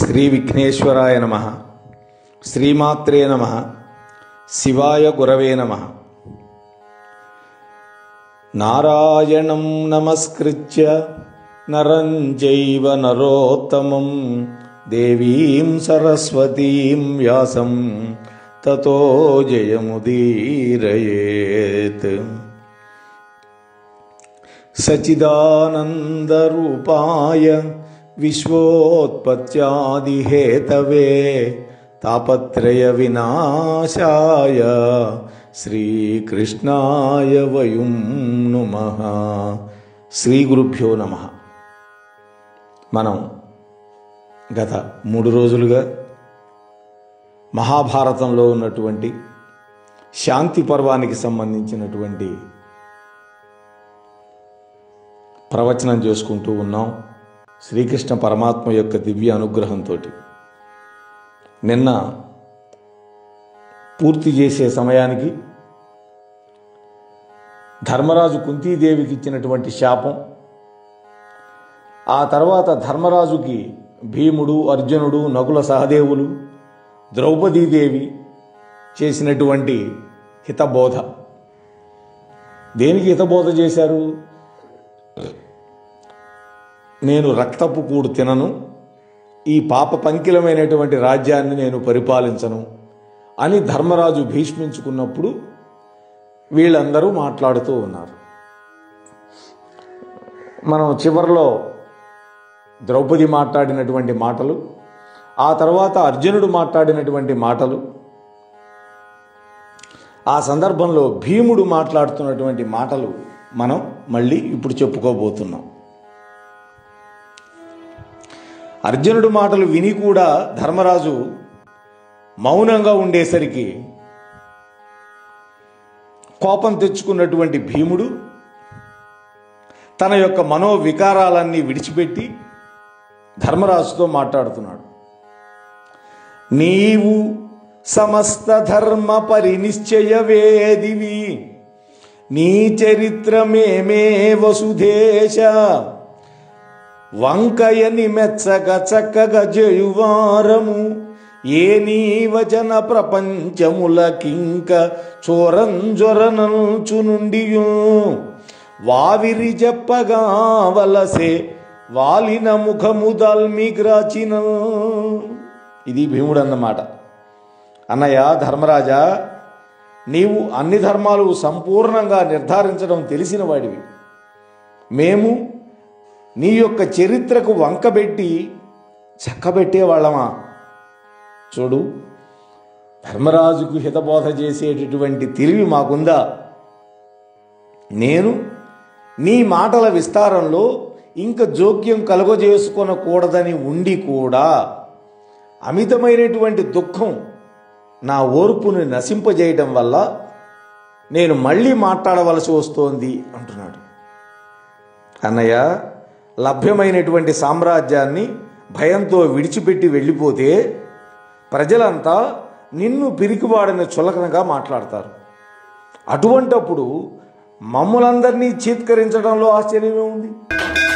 శ్రీ విఘ్నేశ్వరాయ నమ శ్రీమాత్రే నమ శివాయ గురవే నమ నారాయణం నమస్కృత్య నరం చైవ నరోత్తమం దేవీం సరస్వతీం వ్యాసం తతో జయముదీరయేత్ సచిదానందరూపాయ విశ్వోత్పత్యాదిహేతవే తాపత్రయ వినాశాయ శ్రీకృష్ణాయ వయం నుమ శ్రీ గురుభ్యో నమ మనం గత మూడు రోజులుగా మహాభారతంలో ఉన్నటువంటి శాంతి పర్వానికి సంబంధించినటువంటి ప్రవచనం చేసుకుంటూ ఉన్నాం శ్రీకృష్ణ పరమాత్మ యొక్క దివ్య అనుగ్రహంతో నిన్న పూర్తి చేసే సమయానికి ధర్మరాజు కుంతీదేవికి ఇచ్చినటువంటి శాపం ఆ తర్వాత ధర్మరాజుకి భీముడు అర్జునుడు నకుల సహదేవులు ద్రౌపదీదేవి చేసినటువంటి హితబోధ దేనికి హితబోధ చేశారు నేను రక్తపు కూడు తినను ఈ పాప పంకిలమైనటువంటి రాజ్యాన్ని నేను పరిపాలించను అని ధర్మరాజు భీష్మించుకున్నప్పుడు వీళ్ళందరూ మాట్లాడుతూ ఉన్నారు మనం చివరిలో ద్రౌపది మాట్లాడినటువంటి మాటలు ఆ తర్వాత అర్జునుడు మాట్లాడినటువంటి మాటలు ఆ సందర్భంలో భీముడు మాట్లాడుతున్నటువంటి మాటలు మనం మళ్ళీ ఇప్పుడు చెప్పుకోబోతున్నాం అర్జునుడు మాటలు విని కూడా ధర్మరాజు మౌనంగా ఉండేసరికి కోపం తెచ్చుకున్నటువంటి భీముడు తన యొక్క మనోవికారాలన్నీ విడిచిపెట్టి ధర్మరాజుతో మాట్లాడుతున్నాడు నీవు సమస్త ధర్మ పరినిశ్చయ వేదివి నీ చరిత్రమేమే వసుధేశ వంకయని మెచ్చగ చక్కగా జయువారము ఏ నీ వచన ప్రపంచముల కింక చోరంజొరనంచు నుండి వావిరి చెప్పగా వలసే వాలిన ముఖము దాల్మిగ్రాచిన ఇది భీముడు అన్నమాట అన్నయ్య ధర్మరాజా నీవు అన్ని ధర్మాలు సంపూర్ణంగా నిర్ధారించడం తెలిసిన వాడివి మేము నీ యొక్క చరిత్రకు వంకబెట్టి చక్కబెట్టే వాళ్ళమా చూడు ధర్మరాజుకు హితబోధ చేసేటటువంటి తెలివి మాకుందా నేను నీ మాటల విస్తారంలో ఇంకా జోక్యం కలుగజేసుకొనకూడదని ఉండి కూడా అమితమైనటువంటి దుఃఖం నా ఓర్పును నశింపజేయటం వల్ల నేను మళ్ళీ మాట్లాడవలసి వస్తోంది అంటున్నాడు అన్నయ్య లభ్యమైనటువంటి సామ్రాజ్యాన్ని భయంతో విడిచిపెట్టి వెళ్ళిపోతే ప్రజలంతా నిన్ను పిరికివాడిన చులకనగా మాట్లాడతారు అటువంటప్పుడు మమ్ములందరినీ చీత్కరించడంలో ఆశ్చర్యమే ఉంది